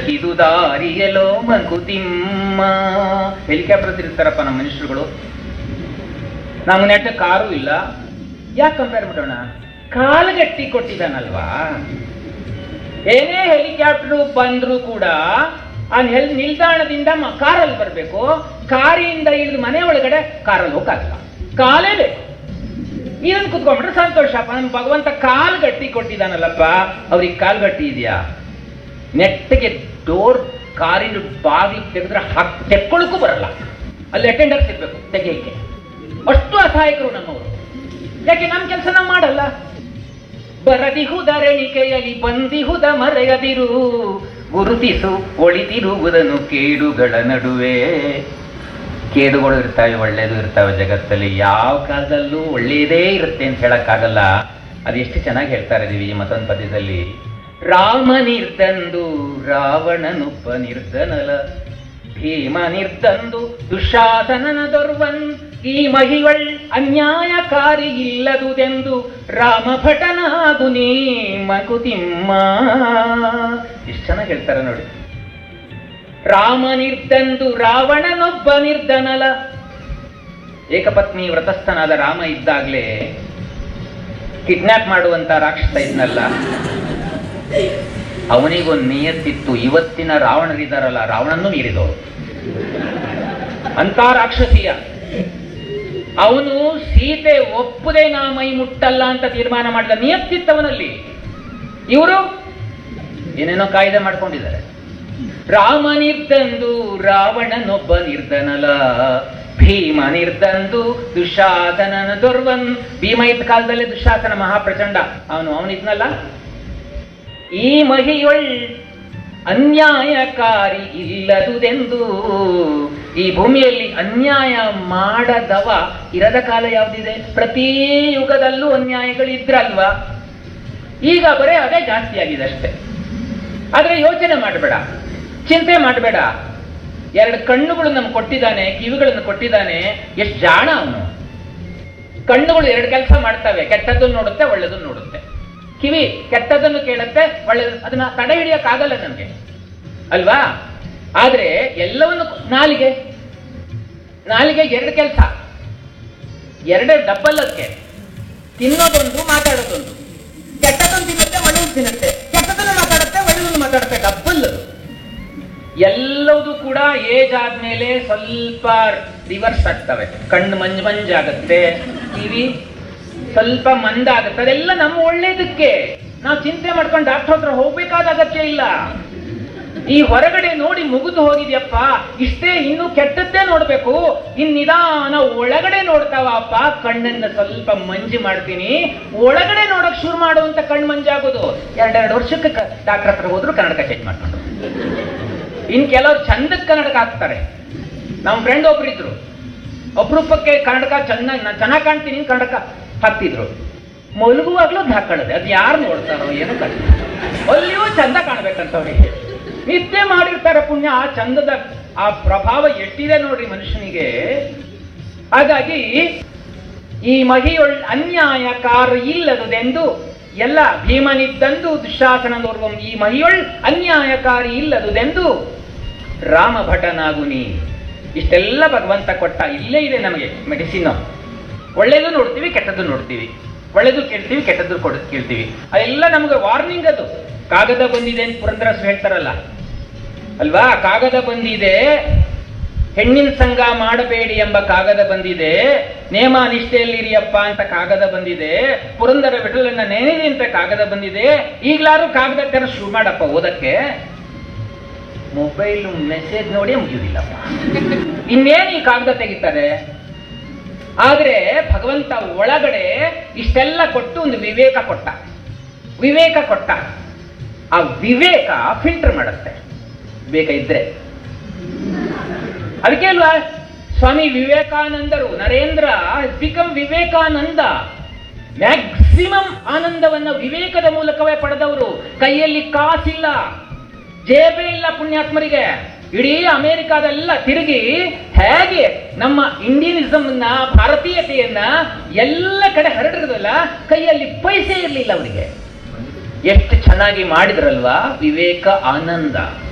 ಹಿದು ದಾರಿಯಲೋ Mankutimma helicopter ತಿರುಗ್ತಾರಪ್ಪ ನಮ್ಮ ಮನುಷ್ಯರುಗಳು ನಮ್ಮ ನೆಟ್ಟ ಕಾರು ಇಲ್ಲ ಯಾಕೆ ಕಂಪೇರ್ ಮಾಡೋಣ ಕಾಲಗಟ್ಟಿ ಕೊಟ್ಟಿದ್ದಾನಲ್ವಾ ಏನೇ ಹೆಲಿಕಾಪ್ಟರ್ ಬಂದ್ರು ಕೂಡ ಆ ಹೆಲ್ ನಿಲ್ದಾಣದಿಂದ ಮ- ಕಾರಲ್ಲಿ ಬರಬೇಕು ಕಾರಿಂದ ಇಳಿದು ಮನೆ ಒಳಗಡೆ ಕಾರಲ್ಲಿ ಹೋಗಕ್ಕಾಗಲ್ಲ ಕಾಲೇ ಬೇಕು ಇದನ್ನು ಕುತ್ಕೊಂಡ್ಬಿಟ್ರೆ ಸಂತೋಷಪ್ಪ ನಮ್ಮ ಭಗವಂತ ಕಾಲ್ ಗಟ್ಟಿ ಕೊಟ್ಟಿದ್ದಾನಲ್ಲಪ್ಪ ಅವ್ರಿಗೆ ಕಾಲ್ ಗಟ್ಟಿ ಇದೆಯಾ ನೆಟ್ಟಿಗೆ ಡೋರ್ ಕಾರಿನ ಬಾಗಿಲು ತೆಗೆದ್ರೆ ಹಾಕ್ ತೆಕ್ಕೊಳ್ಳೋಕ್ಕೂ ಬರಲ್ಲ ಅಲ್ಲಿ ಅಟೆಂಡರ್ಸ್ ಇರ್ಬೇಕು ತೆಗೆಯಕ್ಕೆ ಅಷ್ಟು ಅಸಹಾಯಕರು ನಮ್ಮವರು ಯಾಕೆ ನಮ್ಮ ಕೆಲಸ ನಾವು ಮಾಡಲ್ಲ ಬರದಿಹುದರಣಿಕೆಯಲ್ಲಿ ಬಂದಿಹುದ ಮರೆಯದಿರು ಗುರುತಿಸು ಒಳಿತಿರುವುದನ್ನು ಕೇಡುಗಳ ನಡುವೆ ಕೇಡುಗಳು ಇರ್ತವೆ ಒಳ್ಳೇದು ಇರ್ತವೆ ಜಗತ್ತಲ್ಲಿ ಯಾವ ಕಾಲದಲ್ಲೂ ಒಳ್ಳೆಯದೇ ಇರುತ್ತೆ ಅಂತ ಹೇಳಕ್ಕಾಗಲ್ಲ ಅದು ಎಷ್ಟು ಚೆನ್ನಾಗಿ ಹೇಳ್ತಾರೆ ದಿವಿ ಮತ್ತೊಂದು ಪದ್ಯದಲ್ಲಿ ರಾಮ ನಿರ್ದಂದು ರಾವಣನುಪ್ಪ ನಿರ್ಧನಲ ಭೀಮ ನಿರ್ದಂದು ದುಶಾಸನನ ದೊರ್ವನ್ ಈ ಮಹಿವಳ್ ಅನ್ಯಾಯಕಾರಿ ಇಲ್ಲದುದೆಂದು ರಾಮ ಭಟನಾದು ನೀ ಮಕುತಿಮ್ಮ ಎಷ್ಟು ಚೆನ್ನಾಗಿ ಹೇಳ್ತಾರೆ ನೋಡಿ ರಾಮ ನಿರ್ದಂದು ರಾವಣನೊಬ್ಬ ನಿರ್ಧನಲ ಏಕಪತ್ನಿ ವ್ರತಸ್ಥನಾದ ರಾಮ ಇದ್ದಾಗ್ಲೇ ಕಿಡ್ನಾಪ್ ಮಾಡುವಂತ ರಾಕ್ಷಸ ಇದ್ನಲ್ಲ ಅವನಿಗೊಂದು ನಿಯತ್ತಿತ್ತು ಇವತ್ತಿನ ರಾವಣರಿದ್ದಾರಲ್ಲ ರಾವಣನ್ನು ಮೀರಿದವರು ಅಂತ ರಾಕ್ಷಸಿಯ ಅವನು ಸೀತೆ ಒಪ್ಪದೆ ನಾ ಮೈ ಮುಟ್ಟಲ್ಲ ಅಂತ ತೀರ್ಮಾನ ಮಾಡಿದ ನಿಯತ್ತಿತ್ತವನಲ್ಲಿ ಇವರು ಏನೇನೋ ಕಾಯ್ದೆ ಮಾಡ್ಕೊಂಡಿದ್ದಾರೆ ರಾಮ ನಿರ್ದಂದು ರಾವಣನೊಬ್ಬ ನಿರ್ಧನಲ ಭೀಮ ನಿರ್ದಂದು ದುಶಾಸನನ ದೊರ್ವನ್ ಭೀಮ ಇದ್ದ ಕಾಲದಲ್ಲಿ ದುಶಾಸನ ಮಹಾಪ್ರಚಂಡ ಅವನು ಅವನಿದ್ನಲ್ಲ ಈ ಮಹಿಯೊಳ್ ಅನ್ಯಾಯಕಾರಿ ಇಲ್ಲದುದೆಂದು ಈ ಭೂಮಿಯಲ್ಲಿ ಅನ್ಯಾಯ ಮಾಡದವ ಇರದ ಕಾಲ ಯಾವುದಿದೆ ಪ್ರತಿ ಯುಗದಲ್ಲೂ ಅನ್ಯಾಯಗಳಿದ್ರಲ್ವಾ ಈಗ ಬರೇ ಅದೇ ಜಾಸ್ತಿ ಆಗಿದೆ ಅಷ್ಟೇ ಆದ್ರೆ ಯೋಚನೆ ಮಾಡಬೇಡ ಚಿಂತೆ ಮಾಡಬೇಡ ಎರಡು ಕಣ್ಣುಗಳು ನಮ್ಗೆ ಕೊಟ್ಟಿದ್ದಾನೆ ಕಿವಿಗಳನ್ನು ಕೊಟ್ಟಿದ್ದಾನೆ ಎಷ್ಟು ಜಾಣ ಅವನು ಕಣ್ಣುಗಳು ಎರಡು ಕೆಲಸ ಮಾಡ್ತವೆ ಕೆಟ್ಟದ್ದನ್ನು ನೋಡುತ್ತೆ ಒಳ್ಳೆದನ್ನು ನೋಡುತ್ತೆ ಕಿವಿ ಕೆಟ್ಟದನ್ನು ಕೇಳುತ್ತೆ ಒಳ್ಳೆದು ಅದನ್ನ ತಡೆ ಹಿಡಿಯಕ್ಕಾಗಲ್ಲ ನಮ್ಗೆ ಅಲ್ವಾ ಆದ್ರೆ ಎಲ್ಲವನ್ನು ನಾಲಿಗೆ ನಾಲಿಗೆ ಎರಡು ಕೆಲಸ ಎರಡೇ ಡಬ್ಬಲ್ ಅದಕ್ಕೆ ತಿನ್ನೋದೊಂದು ಮಾತಾಡೋದೊಂದು ಕೆಟ್ಟದನ್ನು ತಿನ್ನುತ್ತೆ ಒಳ್ಳೆದು ತಿನ್ನುತ್ತೆ ಕೆಟ್ಟದನ್ನು ಮಾತಾಡುತ್ತೆ ಒಳ್ಳೆದನ್ನು ಮಾತಾಡುತ್ತೆ ಡಬ್ಬಲ್ ಅದು ಎಲ್ಲವೂ ಕೂಡ ಏಜ್ ಆದ್ಮೇಲೆ ಸ್ವಲ್ಪ ರಿವರ್ಸ್ ಆಗ್ತವೆ ಕಣ್ಣು ಮಂಜ್ ಮಂಜಾಗತ್ತೆ ಕಿವಿ ಸ್ವಲ್ಪ ಮಂದಾಗುತ್ತೆ ಅದೆಲ್ಲ ನಮ್ಮ ಒಳ್ಳೇದಕ್ಕೆ ನಾವು ಚಿಂತೆ ಮಾಡ್ಕೊಂಡು ಡಾಕ್ಟರ್ ಹತ್ರ ಹೋಗ್ಬೇಕಾದ ಅಗತ್ಯ ಇಲ್ಲ ಈ ಹೊರಗಡೆ ನೋಡಿ ಮುಗಿದು ಹೋಗಿದ್ಯಪ್ಪ ಇಷ್ಟೇ ಇನ್ನು ಕೆಟ್ಟದ್ದೇ ನೋಡ್ಬೇಕು ಇನ್ ನಿಧಾನ ಒಳಗಡೆ ನೋಡ್ತಾವಪ್ಪ ಕಣ್ಣನ್ನ ಸ್ವಲ್ಪ ಮಂಜು ಮಾಡ್ತೀನಿ ಒಳಗಡೆ ನೋಡಕ್ ಶುರು ಮಾಡುವಂತ ಕಣ್ಣು ಮಂಜಾಗೋದು ಎರಡೆರಡು ವರ್ಷಕ್ಕೆ ಡಾಕ್ಟರ್ ಹತ್ರ ಹೋದ್ರು ಕನ್ನಡಕ ಚೇಂಜ್ ಮಾಡ್ಕೊಂಡು ಇನ್ ಕೆಲವ್ರು ಚಂದಕ್ಕೆ ಕನ್ನಡಕ ಹಾಕ್ತಾರೆ ನಮ್ಮ ಫ್ರೆಂಡ್ ಒಬ್ರು ಇದ್ರು ಅಪರೂಪಕ್ಕೆ ಕನ್ನಡಕ ಚೆನ್ನಾಗಿ ನಾನು ಚೆನ್ನಾಗಿ ಕಾಣ್ತೀನಿ ಅಂತ ಕನ್ನಡಕ ಹಾಕ್ತಿದ್ರು ಮಲಗುವಾಗ್ಲೂ ಅದ್ ಹಾಕೊಳ್ಳೋದೆ ಅದು ಯಾರು ನೋಡ್ತಾರೋ ಏನೋ ಕಷ್ಟ ಅಲ್ಲಿಯೂ ಚಂದ ಕಾಣ್ಬೇಕಂತ ಅವ್ರಿಗೆ ನಿದ್ದೆ ಮಾಡಿರ್ತಾರೆ ಪುಣ್ಯ ಆ ಚಂದದ ಆ ಪ್ರಭಾವ ಎಷ್ಟಿದೆ ನೋಡ್ರಿ ಮನುಷ್ಯನಿಗೆ ಹಾಗಾಗಿ ಈ ಮಹಿಯೊಳ್ ಅನ್ಯಾಯಕಾರ ಇಲ್ಲದುದೆಂದು ಎಲ್ಲ ಭೀಮನಿದ್ದಂದು ದುಶಾಸನದೋರ್ವಂ ಈ ಮಹಿಯೊಳ್ ಅನ್ಯಾಯಕಾರಿ ಇಲ್ಲದುದೆಂದು ರಾಮ ಭಟನಾಗು ನೀ ಇಷ್ಟೆಲ್ಲ ಭಗವಂತ ಕೊಟ್ಟ ಇಲ್ಲೇ ಇದೆ ನಮಗೆ ಮೆಡಿಸಿನ್ ಒಳ್ಳೇದು ನೋಡ್ತೀವಿ ಕೆಟ್ಟದ್ದು ನೋಡ್ತೀವಿ ಒಳ್ಳೇದು ಕೇಳ್ತೀವಿ ಕೆಟ್ಟದ್ದು ಕೊಡ್ ಕೇಳ್ತೀವಿ ಅದೆಲ್ಲ ನಮಗೆ ವಾರ್ನಿಂಗ್ ಅದು ಕಾಗದ ಬಂದಿದೆ ಅಂತ ಪುರಂದರಸ್ ಹೇಳ್ತಾರಲ್ಲ ಅಲ್ವಾ ಕಾಗದ ಬಂದಿದೆ ಹೆಣ್ಣಿನ ಸಂಘ ಮಾಡಬೇಡಿ ಎಂಬ ಕಾಗದ ಬಂದಿದೆ ನೇಮ ನಿಷ್ಠೆಯಲ್ಲಿರಿಯಪ್ಪ ಅಂತ ಕಾಗದ ಬಂದಿದೆ ಪುರಂದರ ವಿಠಲನ್ನ ನೆನೆದಿ ಅಂತ ಕಾಗದ ಬಂದಿದೆ ಈಗ್ಲಾರು ಕಾಗದ ತರ ಶುರು ಮಾಡಪ್ಪ ಓದಕ್ಕೆ ಮೊಬೈಲ್ ಮೆಸೇಜ್ ನೋಡಿ ಮುಗಿಯುವುದಿಲ್ಲಪ್ಪ ಇನ್ನೇನು ಈ ಕಾಗದ ತೆಗಿತಾರೆ ಆದ್ರೆ ಭಗವಂತ ಒಳಗಡೆ ಇಷ್ಟೆಲ್ಲ ಕೊಟ್ಟು ಒಂದು ವಿವೇಕ ಕೊಟ್ಟ ವಿವೇಕ ಕೊಟ್ಟ ಆ ವಿವೇಕ ಫಿಲ್ಟರ್ ಮಾಡುತ್ತೆ ವಿವೇಕ ಇದ್ರೆ ಅದಕ್ಕೆ ಅಲ್ವಾ ಸ್ವಾಮಿ ವಿವೇಕಾನಂದರು ನರೇಂದ್ರ ಬಿಕಮ್ ವಿವೇಕಾನಂದ ಮ್ಯಾಕ್ಸಿಮಮ್ ಆನಂದವನ್ನ ವಿವೇಕದ ಮೂಲಕವೇ ಪಡೆದವರು ಕೈಯಲ್ಲಿ ಕಾಸಿಲ್ಲ ಜೇಬೇ ಇಲ್ಲ ಪುಣ್ಯಾತ್ಮರಿಗೆ ಇಡೀ ಅಮೆರಿಕಾದೆಲ್ಲ ತಿರುಗಿ ಹೇಗೆ ನಮ್ಮ ಇಂಡಿಯನಿಸಮ್ನ ಭಾರತೀಯತೆಯನ್ನ ಎಲ್ಲ ಕಡೆ ಹರಡಿರದಲ್ಲ ಕೈಯಲ್ಲಿ ಪೈಸೆ ಇರಲಿಲ್ಲ ಅವರಿಗೆ ಎಷ್ಟು ಚೆನ್ನಾಗಿ ಮಾಡಿದ್ರಲ್ವಾ ವಿವೇಕ ಆನಂದ